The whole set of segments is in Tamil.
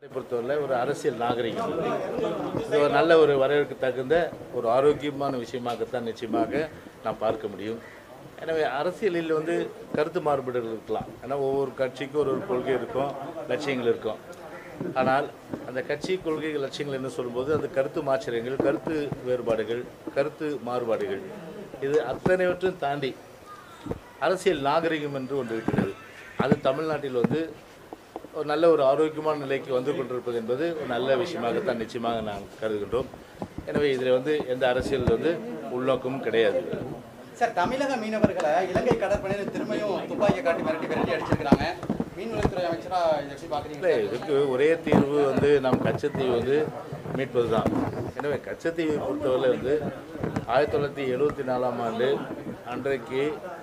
பொறுத்தவரை ஒரு அரசியல் நாகரிகம் இது ஒரு நல்ல ஒரு வரவேற்கு தகுந்த ஒரு ஆரோக்கியமான விஷயமாகத்தான் நிச்சயமாக நாம் பார்க்க முடியும் எனவே அரசியலில் வந்து கருத்து மாறுபாடுகள் இருக்கலாம் ஏன்னா ஒவ்வொரு கட்சிக்கும் ஒரு ஒரு கொள்கை இருக்கும் லட்சியங்கள் இருக்கும் ஆனால் அந்த கட்சி கொள்கை லட்சியங்கள் என்ன சொல்லும்போது அந்த கருத்து மாச்சரியங்கள் கருத்து வேறுபாடுகள் கருத்து மாறுபாடுகள் இது அத்தனைவற்றையும் தாண்டி அரசியல் நாகரிகம் என்று ஒன்று இருக்கிறது அது தமிழ்நாட்டில் வந்து ஒரு நல்ல ஒரு ஆரோக்கியமான நிலைக்கு வந்து கொண்டிருப்பது என்பது ஒரு நல்ல விஷயமாகத்தான் நிச்சயமாக நாம் கருதுகின்றோம் எனவே இதில் வந்து எந்த அரசியல் வந்து உள்நோக்கமும் கிடையாது சார் தமிழக மீனவர்களை இலங்கை கடற்படையினர் திரும்பியும் துப்பாக்கியை காட்டி மிரட்டி விரட்டி அடிச்சிருக்காங்க மீன்வளத்துறை அமைச்சரா இதை எப்படி பாக்குறீங்க இல்லை இதுக்கு ஒரே தீர்வு வந்து நம் கச்சத்தீவு வந்து மீட்பது தான் எனவே கச்சத்தீவை பொறுத்தவரை வந்து ஆயிரத்தி தொள்ளாயிரத்தி எழுபத்தி நாலாம் ஆண்டு அன்றைக்கு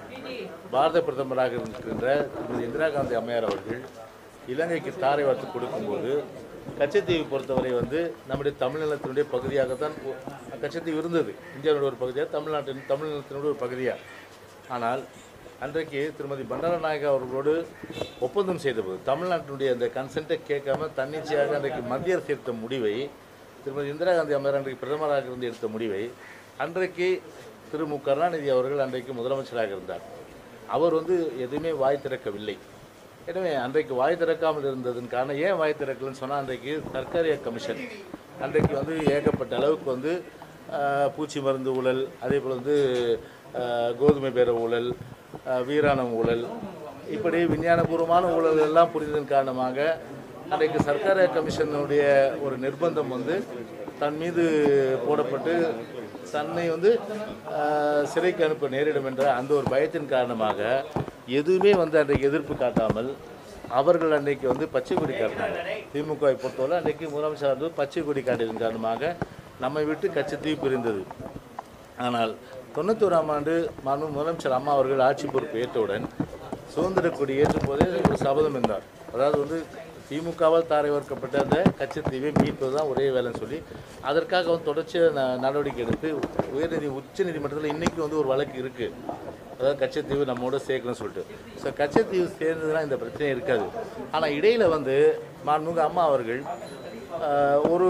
பாரத பிரதமராக இருக்கின்ற திருமதி இந்திரா காந்தி அம்மையார் அவர்கள் இலங்கைக்கு தாரை வார்த்து கொடுக்கும்போது கச்சத்தீவை பொறுத்தவரை வந்து நம்முடைய தமிழ்நிலத்தினுடைய பகுதியாகத்தான் ஒ- கச்சத்தீவு இருந்தது இந்தியாவுடைய ஒரு பகுதியாக தமிழ்நாட்டின் தமிழ்நிலத்தினுடைய ஒரு பகுதியாக ஆனால் அன்றைக்கு திருமதி பண்டாரநாயகா அவர்களோடு ஒப்பந்தம் செய்தபோது தமிழ்நாட்டினுடைய அந்த கன்சென்ட்டை கேட்காம தன்னிச்சையாக அன்றைக்கு மத்திய அரசு எடுத்த முடிவை திருமதி இந்திரா காந்தி அம்மையார் அன்றைக்கு பிரதமராக இருந்து எடுத்த முடிவை அன்றைக்கு திரு மு கருணாநிதி அவர்கள் அன்றைக்கு முதலமைச்சராக இருந்தார் அவர் வந்து எதுவுமே வாய் திறக்கவில்லை எனவே அன்றைக்கு வாய் திறக்காமல் இருந்ததன் காரணம் ஏன் வாய் திறக்கலன்னு சொன்னால் அன்றைக்கு தற்காலிக கமிஷன் அன்றைக்கு வந்து ஏகப்பட்ட அளவுக்கு வந்து ஆஹ், பூச்சி மருந்து ஊழல் அதே போல் வந்து ஆஹ், கோதுமை பேர ஊழல் ஆஹ், வீராணம் ஊழல் இப்படி விஞ்ஞானபூர்வமான ஊழல் எல்லாம் புரிந்ததன் காரணமாக அன்றைக்கு சர்க்கார கமிஷனுடைய ஒரு நிர்பந்தம் வந்து தன் மீது போடப்பட்டு தன்னை வந்து ஆஹ், சிறைக்கு அனுப்ப நேரிடும் என்ற அந்த ஒரு பயத்தின் காரணமாக எதுவுமே வந்து அன்றைக்கு எதிர்ப்பு காட்டாமல் அவர்கள் அன்றைக்கு வந்து பச்சை கொடி காட்டினாங்க திமுகவை பொறுத்தவரை அன்றைக்கு முதலமைச்சர் வந்து பச்சை கொடி காட்டியதன் காரணமாக நம்மை விட்டு கட்சித்தீவு பிரிந்தது ஆனால் தொண்ணூத்தோராம் ஆண்டு மாண்பு முதலமைச்சர் அம்மா அவர்கள் ஆட்சி பொறுப்பு ஏற்றவுடன் சுதந்திர கொடி ஏற்றும் போதே ஒரு சபதம் இருந்தார் அதாவது வந்து திமுகவால் தாரை வார்க்கப்பட்ட அந்த கச்சத்தீவை மீட்பது தான் ஒரே வேலைன்னு சொல்லி அதற்காக வந்து தொடர்ச்சியாக ந- நடவடிக்கை எடுத்து உயர்நீதி உச்ச நீதிமன்றத்தில் இன்றைக்கி வந்து ஒரு வழக்கு இருக்குது அதாவது கச்சத்தீவு நம்மோட சேர்க்கணும்னு சொல்லிட்டு ஸோ கச்சத்தீவு சேர்ந்ததுன்னா இந்த பிரச்சனை இருக்காது ஆனால் இடையில் வந்து மாண்புமிகு அம்மா அவர்கள் ஆஹ், ஒரு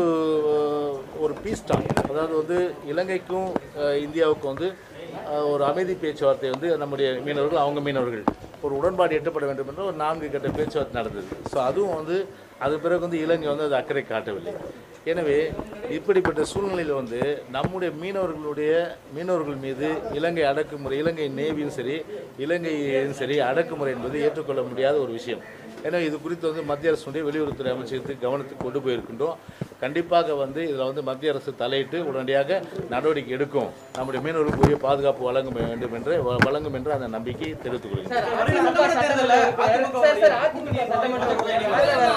ஒரு பீஸ் டாக் அதாவது வந்து இலங்கைக்கும் ஆஹ், இந்தியாவுக்கும் வந்து ஆஹ், ஒரு அமைதி பேச்சுவார்த்தை வந்து நம்முடைய மீனவர்கள் அவங்க மீனவர்கள் ஒரு உடன்பாடு எட்டப்பட வேண்டும் என்ற ஒரு நான்கு கட்ட பேச்சுவார்த்தை நடந்தது ஸோ அதுவும் வந்து அது பிறகு வந்து இலங்கை வந்து அது அக்கறை காட்டவில்லை எனவே இப்படிப்பட்ட சூழ்நிலையில் வந்து நம்முடைய மீனவர்களுடைய மீனவர்கள் மீது இலங்கை அடக்குமுறை இலங்கை நேவியும் சரி இலங்கையும் சரி அடக்குமுறை என்பது ஏற்றுக்கொள்ள முடியாத ஒரு விஷயம் எனவே இது குறித்து வந்து மத்திய அரசுடைய வெளியுறவுத்துறை அமைச்சகத்துக்கு கவனத்துக்கு கொண்டு போயிருக்கின்றோம் கண்டிப்பாக வந்து இதில் வந்து மத்திய அரசு தலையிட்டு உடனடியாக நடவடிக்கை எடுக்கும் நம்முடைய மீனவர்களுக்கு உரிய பாதுகாப்பு வழங்க வேண்டும் என்று வழங்கும் என்று அந்த நம்பிக்கை தெரிவித்துக் கொள்கிறேன் சார், அதிமுக சட்டமன்ற உறுப்பினர் சார், சார், அதிமுக சட்டமன்ற உறுப்பினர்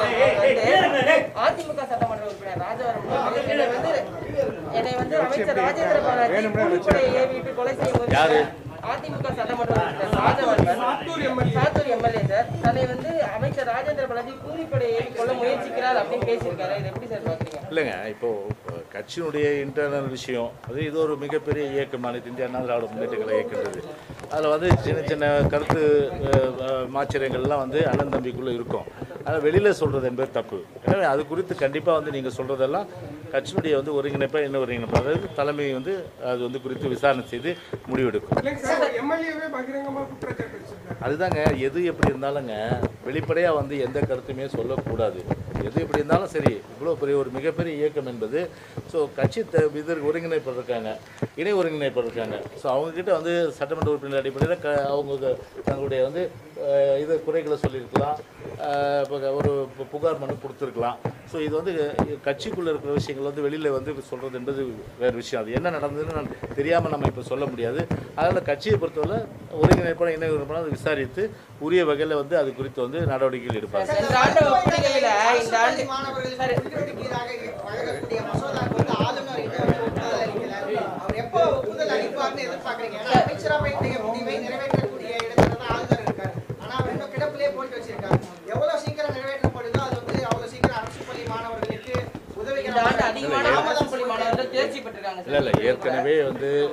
ராஜவரம் வந்து அதிமுக சட்டமன்ற உறுப்பினர் ராஜவரம் வந்து என்னை வந்து என்னை வந்து அமைச்சர் ராஜேந்திர பாலாஜி கூலிப்படையை ஏவிட்டு கொலை செய்ய யாரு? முயற்சி அதிமுக சட்டமன்ற உறுப்பினர் ராஜவர்மன் சாத்தூர் எம்எல்ஏ சார் தன்னை வந்து அமைச்சர் ராஜேந்திர பாலாஜி கூலிப்படையை ஏவி கொல்ல முயற்சிக்கிறார் அப்படின்னு பேசியிருக்காரு இதை எப்படி சார் பாக்குறீங்க இல்லைங்க இப்போ அஹ், கட்சியினுடைய இன்டர்னல் விஷயம் அது இது ஒரு மிகப்பெரிய இயக்கம் அனைத்து இந்திய அண்ணா திராவிட முன்னேற்ற கழகம் இயக்கின்றது அதில் வந்து சின்ன சின்ன கருத்து அஹ், அஹ், மாச்சரியங்கள்லாம் வந்து அண்ணன் தம்பிக்குள்ளே இருக்கும் அதை வெளியில் சொல்கிறது என்பது தப்பு எனவே அது குறித்து கண்டிப்பாக வந்து நீங்கள் சொல்கிறதெல்லாம் கட்சியினுடைய வந்து ஒருங்கிணைப்பாக என்ன ஒருங்கிணைப்பு அதாவது தலைமை வந்து அது வந்து குறித்து விசாரணை செய்து முடிவெடுக்கும் இல்லைங்க சார் எம்எல்ஏவே பகிரங்கமா குற்றச்சாட்டு வச்சிருக்காரு அதுதாங்க எது எப்படி இருந்தாலுங்க வெளிப்படையாக வந்து எந்த கருத்துமே சொல்லக்கூடாது எது எப்படி இருந்தாலும் சரி இவ்வளோ பெரிய ஒரு மிகப்பெரிய இயக்கம் என்பது ஸோ கட்சி த இது ஒருங்கிணைப்பு இருக்காங்க இணை ஒருங்கிணைப்பு இருக்காங்க ஸோ அவங்கக்கிட்ட வந்து சட்டமன்ற உறுப்பினர் அடிப்படையில் க அவங்க க- தங்களுடைய வந்து அஹ், இது குறைகளை சொல்லியிருக்கலாம் அஹ், இப்போ ஒரு பு- புகார் மனு கொடுத்துருக்கலாம் ஸோ இது வந்து கட்சிக்குள்ளே இருக்கிற விஷயங்கள் வந்து வெளியில் வந்து சொல்கிறது என்பது வேறு விஷயம் அது என்ன நடந்ததுன்னு நான் தெரியாமல் நம்ம இப்போ சொல்ல முடியாது அதனால் கட்சியை பொறுத்தவரை ஒருங்கிணைப்பான இணை ஒருங்கிணைப்பான அதை விசாரித்து உரிய வகையில் வந்து அது குறித்து வந்து நடவடிக்கைகள் எடுப்பாங்க இந்த ஆண்டு ஒப்படைக்கையில இந்த ஆண்டு மாணவர்களுக்கு ஒதுக்கீட்டுக்கு ஈடாக வழங்கக்கூடிய மசோதாவுக்கு வந்து ஆளுநர் இன்னும் வந்து ஒப்புதல் அளிக்கல. அவர் எப்போ ஒப்புதல் அளிப்பார்னு எதிர்பார்க்கறீங்க? ஏன்னா அமைச்சரவையுடைய முடிவை நிறைவேற்றக்கூடிய இடத்துல தான் ஆளுநர் இருக்காரு. ஆனா அவர் இன்னும் கிடப்பிலே போட்டு வச்சிருக்காரு. எவ்வளவு சீக்கிரம் நிறைவேற்றப்படுதோ அது வந்து அவ்வளவு சீக்கிரம் அரசு பள்ளி மாணவர்களுக்கு இந்த ஆண்டு உதவிகரமாக அதிகமான அரசு பள்ளி மாணவர்கள் தேர்ச்சி பெற்றிருக்காங்க இல்லை இல்லை ஏற்கனவே வந்து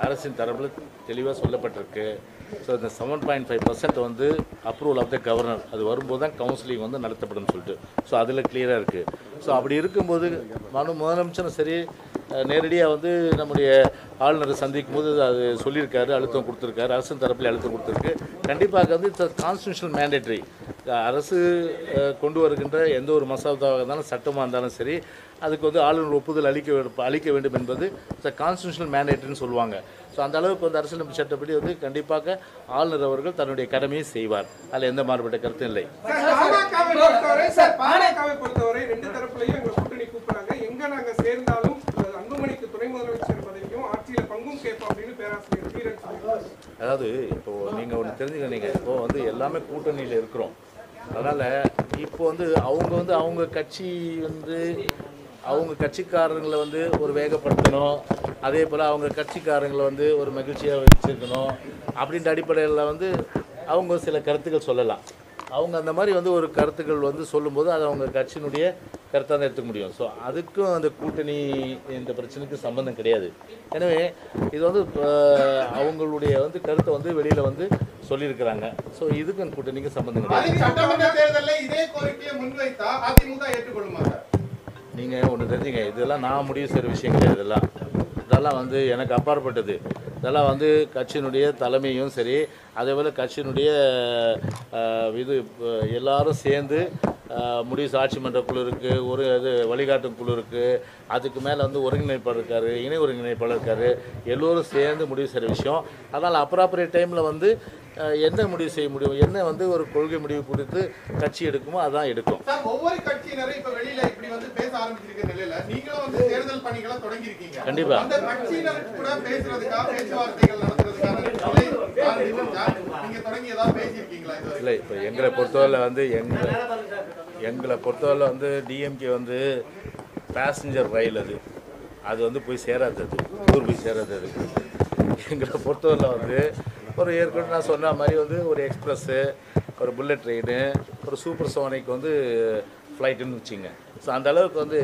அரசின் தரப்பில் தெளிவாக சொல்லப்பட்டிருக்கு ஸோ இந்த செவன் பாயிண்ட் ஃபைவ் பர்சன்ட் வந்து அப்ரூவல் ஆஃப் த கவர்னர் அது வரும்போது தான் கவுன்சிலிங் வந்து நடத்தப்படும் சொல்லிட்டு ஸோ அதில் கிளியராக இருக்குது ஸோ அப்படி இருக்கும்போது மனு முதலமைச்சரும் சரி நேரடியாக வந்து நம்முடைய ஆளுநரை சந்திக்கும் போது அது சொல்லியிருக்காரு அழுத்தம் கொடுத்துருக்காரு அரசின் தரப்பில் அழுத்தம் கொடுத்துருக்கு கண்டிப்பாக வந்து இட்ஸ் கான்ஸ்டியூஷனல் மேண்டேட்ரி அரசு அஹ், கொண்டு வருகின்ற எந்த ஒரு மசோதாவாக இருந்தாலும் சட்டமாக இருந்தாலும் சரி அதுக்கு வந்து ஆளுநர் ஒப்புதல் அளிக்க வேண்டும் அளிக்க வேண்டும் என்பது இட்ஸ் கான்ஸ்டியூஷனல் மேண்டேட்ரின்னு சொல்லுவாங்க ஸோ அந்த அளவுக்கு வந்து அரசியலமைப்பு சட்டப்படி வந்து கண்டிப்பாக ஆளுநர் அவர்கள் தன்னுடைய கடமையை செய்வார் அதில் எந்த மாறுபட்ட கருத்தும் இல்லை சார் பாமகவை பொறுத்தவரை சார் பாமகவை பொறுத்தவரை ரெண்டு தரப்புலையும் எங்க கூட்டணி கூப்பிடுறாங்க எங்க நாங்க சேர்ந்தாலும் அது அன்புமணிக்கு துணை முதலமைச்சர் பதவியும் ஆட்சியில பங்கும் கேட்போம் அப்படின்னு பேராசிரியர் தீரன் சொல்லியிருக்காரு அதாவது இப்போ நீங்கள் ஒன்று தெரிஞ்சுக்கணுங்க இப்போ வந்து எல்லாமே கூட்டணியில் இருக்கிறோம் அதனால் இப்போ வந்து அவங்க வந்து அவங்க கட்சி வந்து அவங்க கட்சிக்காரங்களை வந்து ஒரு வேகப்படுத்தணும் அதே போல் அவங்க கட்சிக்காரங்களை வந்து ஒரு மகிழ்ச்சியாக வச்சுருக்கணும் அப்படின்ற அடிப்படையில் வந்து அவங்க சில கருத்துக்கள் சொல்லலாம் அவங்க அந்த மாதிரி வந்து ஒரு கருத்துக்கள் வந்து சொல்லும்போது அது அவங்க கட்சியினுடைய கருத்தாக தான் எடுத்துக்க முடியும் ஸோ அதுக்கும் அந்த கூட்டணி இந்த பிரச்சனைக்கும் சம்பந்தம் கிடையாது எனவே இது வந்து அஹ், அவங்களுடைய வந்து கருத்தை வந்து வெளியில் வந்து சொல்லியிருக்கிறாங்க ஸோ இதுக்கும் கூட்டணிக்கும் சம்பந்தம் கிடையாது அதுக்கு சட்டமன்ற தேர்தலில் இதே கோரிக்கையை முன்வைத்தா அதிமுக ஏற்றுக்கொள்ளுமா சார் நீங்கள் ஒன்று தெரிஞ்சுங்க இதெல்லாம் நான் முடிவு செய்கிற விஷயம் கிடையாது இதெல்லாம் இதெல்லாம் வந்து எனக்கு அப்பாற்பட்டது இதெல்லாம் வந்து கட்சியினுடைய தலைமையும் சரி அதே போல் கட்சியினுடைய அஹ், இது அஹ், எல்லாரும் சேர்ந்து அஹ், முடிவு சாட்சி மன்ற குழு இருக்குது ஒரு இது வழிகாட்டும் குழு இருக்குது அதுக்கு மேலே வந்து ஒருங்கிணைப்பாளர் இருக்கார் இணை ஒருங்கிணைப்பாளர் இருக்கார் எல்லோரும் சேர்ந்து முடிவு செய்கிற விஷயம் அதனால் அப்ராப்ரியேட் டைமில் வந்து அஹ், என்ன முடிவு செய்ய முடியும் என்ன வந்து ஒரு கொள்கை முடிவு கொடுத்து கட்சி எடுக்குமோ அதான் எடுக்கும் சார் ஒவ்வொரு கட்சியினரும் இப்ப வெளியில இப்படி வந்து பேச ஆரம்பிச்சிருக்க நிலையில நீங்களும் வந்து தேர்தல் பணிகளை தொடங்கி இருக்கீங்க கண்டிப்பா. அந்த கட்சியினருக்கு கூட பேசுறதுக்காக பேச்சுவார்த்தைகள் நடத்துறதுக்கான நிலை ஆரம்பிச்சிருக்கா? நீங்க தொடங்கி ஏதாவது பேசியிருக்கீங்களா இது இல்லை இப்போ எங்களை பொறுத்தவரை வந்து எங்களை எங்களை பொறுத்தவரை வந்து டிஎம்கே வந்து பேசஞ்சர் ரயில் அது அது வந்து போய் சேராது அது ஊர் போய் சேராது அது எங்களை பொறுத்தவரை வந்து ஒரு ஏற்கனவே நான் சொன்ன மாதிரி வந்து ஒரு எக்ஸ்பிரஸ்ஸு ஒரு புல்லட் ட்ரெயின் ஒரு சூப்பர் சோனிக் வந்து ஃப்ளைட்டுன்னு வச்சுங்க ஸோ அந்த அளவுக்கு வந்து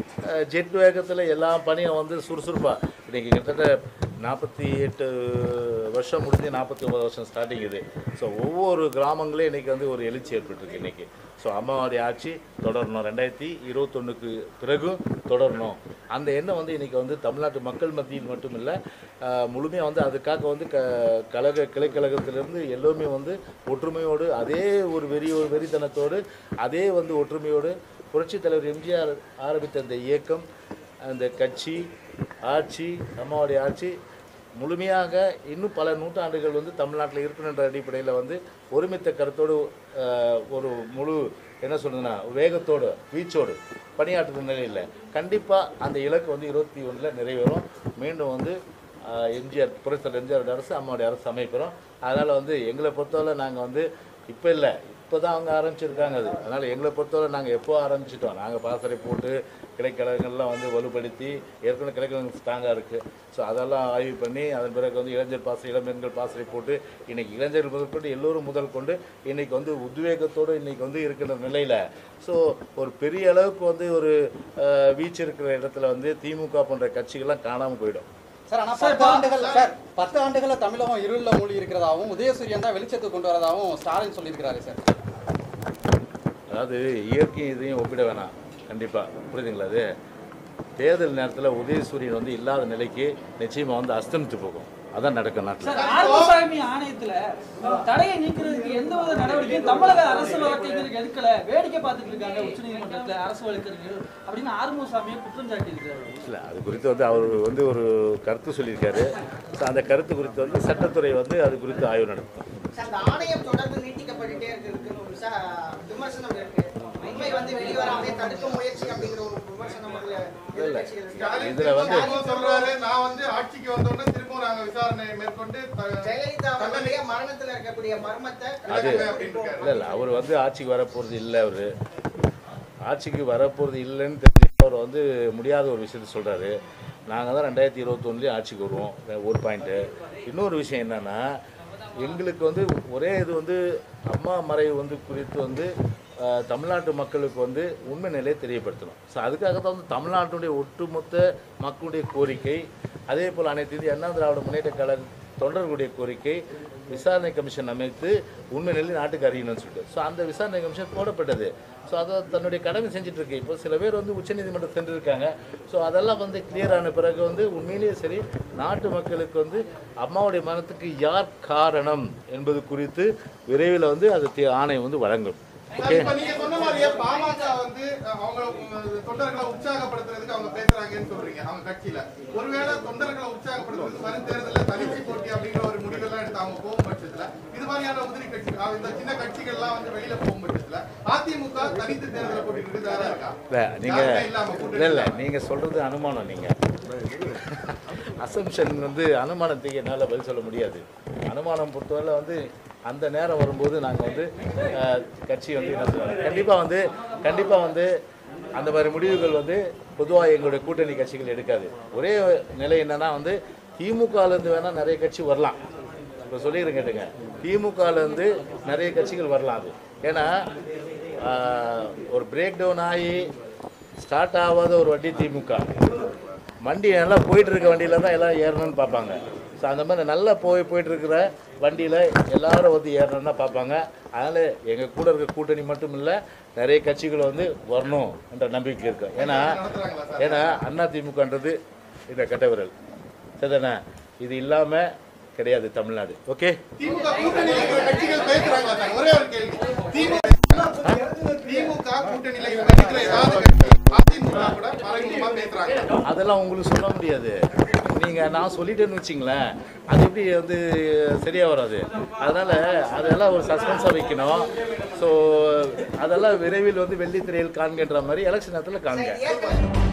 ஜெட் வேகத்தில் எல்லா பணியும் வந்து சுறுசுறுப்பாக இன்றைக்கி கிட்டத்தட்ட நாற்பத்தி எட்டு வருஷம் முடிஞ்சு நாற்பத்தி ஒன்பது வருஷம் ஸ்டார்டிங் இது ஸோ ஒவ்வொரு கிராமங்களே இன்றைக்கி வந்து ஒரு எழுச்சி ஏற்பட்டிருக்கு இன்றைக்கி ஸோ அம்மாவுடைய ஆட்சி தொடரணும் ரெண்டாயிரத்தி இருபத்தொன்னுக்கு பிறகும் தொடரணும் அந்த எண்ணம் வந்து இன்றைக்கி வந்து தமிழ்நாட்டு மக்கள் மத்தியில் மட்டும் இல்லை முழுமையாக வந்து அதுக்காக வந்து க கழக கிளைக்கழகத்திலிருந்து எல்லோருமே வந்து ஒற்றுமையோடு அதே ஒரு வெறி ஒரு வெறித்தனத்தோடு அதே வந்து ஒற்றுமையோடு புரட்சித் தலைவர் எம்ஜிஆர் ஆரம்பித்த அந்த இயக்கம் அந்த கட்சி ஆட்சி அம்மாவுடைய ஆட்சி முழுமையாக இன்னும் பல நூற்றாண்டுகள் வந்து தமிழ்நாட்டில் இருக்கணுன்ற அடிப்படையில் வந்து ஒருமித்த கருத்தோடு அஹ், ஒரு முழு என்ன சொல்றதுன்னா வேகத்தோடு வீச்சோடு பணியாற்றுற நிலையில் கண்டிப்பாக அந்த இலக்கு வந்து இருபத்தி ஒன்றில் நிறைவேறும் மீண்டும் வந்து அஹ், எம்ஜிஆர் புரட்சித்தலைவர் எம்ஜிஆர் அரசு அம்மாவுடைய அரசு அமைக்கிறோம் அதனால் வந்து எங்களை பொறுத்தவரை நாங்கள் வந்து இப்போ இல்லை இப்போ தான் அவங்க ஆரம்பிச்சிருக்காங்க அது அதனால் எங்களை பொறுத்தவரை நாங்கள் எப்போ ஆரம்பிச்சிட்டோம் நாங்கள் பாசறை போட்டு கிளைக்கழகங்கள்லாம் வந்து வலுப்படுத்தி ஏற்கனவே கிளைக்கழகம் ஸ்ட்ராங்காக இருக்குது ஸோ அதெல்லாம் ஆய்வு பண்ணி அதன் பிறகு வந்து இளைஞர் பாசறை இளம்பெண்கள் பாசறை போட்டு இன்றைக்கி இளைஞர்கள் முதல் கொண்டு எல்லோரும் முதல் கொண்டு இன்றைக்கி வந்து உத்வேகத்தோடு இன்றைக்கி வந்து இருக்கிற நிலையில் ஸோ ஒரு பெரிய அளவுக்கு வந்து ஒரு அஹ், வீச்சு இருக்கிற இடத்துல வந்து திமுக போன்ற கட்சிகள்லாம் காணாமல் போயிடும் சார் ஆனா பத்து ஆண்டுகள் சார் பத்து ஆண்டுகள தமிழகம் இருளில் மூழ்கி இருக்கிறதாவும் உதயசூரியன் தான் வெளிச்சத்துக்கு கொண்டு வரதாவும் ஸ்டாலின் சொல்லியிருக்கிறாரு சார் அதாவது இயற்கையும் இதையும் ஒப்பிட வேணாம் கண்டிப்பாக புரியுதுங்களா அது தேர்தல் நேரத்தில் உதயசூரியன் வந்து இல்லாத நிலைக்கு நிச்சயமாக வந்து அஸ்தமித்து போகும் அதான் நடக்கும் நாட்டில் சார் ஆறுமுகசாமி ஆணையத்துல தடையை நீக்கிறதுக்கு எந்த வித நடவடிக்கையும் தமிழக அரசு வழக்கறிஞருக்கு எடுக்கல வேடிக்கை பார்த்துட்டு இருக்காங்க உச்சநீதிமன்றத்துல அரசு வழக்கறிஞர் அப்படின்னு ஆறுமுகசாமியை குற்றம் சாட்டி இருக்காரு இல்லை அது குறித்து வந்து அவர் வந்து ஒரு கருத்து சொல்லியிருக்காரு ஸோ அந்த கருத்து குறித்து வந்து சட்டத்துறை வந்து அது குறித்து ஆய்வு நடத்தும் சார், அந்த ஆணையம் தொடர்ந்து நீட்டிக்கப்பட்டுட்டே இருக்கிறதுக்கு ஒரு ச- விமர்சனம் இருக்கு உண்மை வந்து வெளிவராமலே தடுக்க முயற்சி அப்படிங்கிற ஒரு விமர்சனம் வந்து எதிர்க்கட்சிகள் இருக்கு. ஸ்டாலின் இதுல வந்து- திரும்பவும் சொல்றாரு நான் வந்து ஆட்சிக்கு வந்தோடனே திரும்பவும் நாங்க விசாரணை மேற்கொண்டு த- ஜெயலலிதா அவர்களுடைய மரணத்துல இருக்கக்கூடிய மர்மத்தை விளக்குவேன் அப்படின்னு இருக்காரு. இல்லை இல்லை அவர் வந்து ஆட்சிக்கு வரப்போகிறது இல்லை அவர் ஆட்சிக்கு வரப்போகிறது இல்லைன்னு தெரிஞ்சு அவர் வந்து முடியாத ஒரு விஷயத்த சொல்கிறாரு நாங்கள் தான் ரெண்டாயிரத்தி இருபத்தொன்னுலேயே ஆட்சிக்கு வருவோம் ஒரு பாயிண்ட்டு இன்னொரு விஷயம் என்னென்னா எங்களுக்கு வந்து ஒரே இது வந்து அம்மா மறைவு வந்து குறித்து வந்து அஹ், தமிழ்நாட்டு மக்களுக்கு வந்து உண்மை நிலையை தெரியப்படுத்தணும் ஸோ அதுக்காக தான் வந்து தமிழ்நாட்டுடைய ஒட்டுமொத்த மக்களுடைய கோரிக்கை அதே போல் அனைத்து இந்திய அண்ணா திராவிட முன்னேற்ற கழக தொண்டர்களுடைய கோரிக்கை விசாரணை கமிஷன் அமைத்து உண்மை நிலை நாட்டுக்கு அறியணும்னு சொல்லிட்டு ஸோ அந்த விசாரணை கமிஷன் போடப்பட்டது ஸோ அதை தன்னுடைய கடமை செஞ்சுட்டு இருக்கு இப்போ சில பேர் வந்து உச்சநீதிமன்றம் சென்றிருக்காங்க ஸோ அதெல்லாம் வந்து கிளியர் ஆன பிறகு வந்து உண்மையிலேயே சரி நாட்டு மக்களுக்கு வந்து அம்மாவுடைய மரணத்துக்கு யார் காரணம் என்பது குறித்து விரைவில் வந்து அது தீ- ஆணை வந்து வழங்கும் ஓகே இப்ப நீங்க சொன்ன மாதிரியே பாமக வந்து அஹ், அவங்கள உம், தொண்டர்களை உற்சாகப்படுத்துறதுக்கு அவங்க பேசுறாங்கன்னு சொல்றீங்க அவங்க கட்சியில ஒருவேளை தொண்டர்களை உற்சாகப்படுத்துறதுக்கு வரும் தேர்தலில் தனிச்சு போட்டி அப்படிங்கிற ஒரு முடிவெல்லாம் எடுத்து அவங்க போகும் பட்சத்துல இது மாதிரியான உதிரி கட்சி அஹ், இந்த சின்ன கட்சிகள்லாம் வந்து வெளியில போகும் பட்சத்துல அதிமுக தனித்து தேர்தலை போட்டிட்டு தயாரா இருக்கா இல்லை நீங்கள் யாருமே இல்லாம கூட்டணி இல்லை இல்லை நீங்கள் சொல்கிறது அனுமானம் நீங்கள் அசம்ஷன் வந்து அனுமானத்துக்கு என்னால் பதில் சொல்ல முடியாது அனுமானம் பொறுத்தவரை வந்து அந்த நேரம் வரும்போது நாங்கள் வந்து அஹ், கட்சி வந்து என்ன சொல்லுவாங்க கண்டிப்பாக வந்து கண்டிப்பாக வந்து அந்த மாதிரி முடிவுகள் வந்து பொதுவாக எங்களுடைய கூட்டணி கட்சிகள் எடுக்காது ஒரே நிலை என்னன்னா வந்து திமுகலேருந்து வேணால் நிறைய கட்சி வரலாம் இப்போ சொல்லிடுறேன் கேட்டுங்க திமுகலேருந்து நிறைய கட்சிகள் வரலாம் அது ஏன்னா ஆஹ், ஒரு பிரேக் டவுன் ஆகி ஸ்டார்ட் ஆகாத ஒரு வண்டி திமுக வண்டி நல்லா போயிட்டு இருக்க வண்டியில தான் எல்லாம் ஏறணும்னு பார்ப்பாங்க ஸோ அந்த மாதிரி நல்லா போய் போயிட்டு இருக்கிற வண்டியில் எல்லாரும் வந்து ஏறணும்னு தான் பார்ப்பாங்க அதனால் எங்கள் கூட இருக்க கூட்டணி மட்டும் இல்லை நிறைய கட்சிகள் வந்து வரணும் என்ற நம்பிக்கை இருக்கு ஏன்னா ஏன்னா அண்ணா திமுகன்றது இந்த கட்ட விரல் சரிதானே இது இல்லாமல் கிடையாது தமிழ்நாடு ஓகே திமுக கூட்டணியில இருக்கிற கட்சிகள் பேசுறாங்களா சார் ஒரே ஒரு கேள்வி திமுக திமுக கூட்டணியில இருக்கிற ஏதாவது கட்சி அதிமுக கூட மறைமுகமா பேசுறாங்க அதெல்லாம் உங்களுக்கு சொல்ல முடியாது நீங்கள் நான் சொல்லிட்டேன்னு வச்சிங்களேன் அது எப்படி வந்து சரியாக வராது அதனால் அதெல்லாம் ஒரு சஸ்பென்ஸாக வைக்கணும் ஸோ அதெல்லாம் விரைவில் வந்து வெள்ளித்திரையில் காண்கின்ற மாதிரி எலெக்ஷன் நேரத்தில் காண்க ஏற்கனவே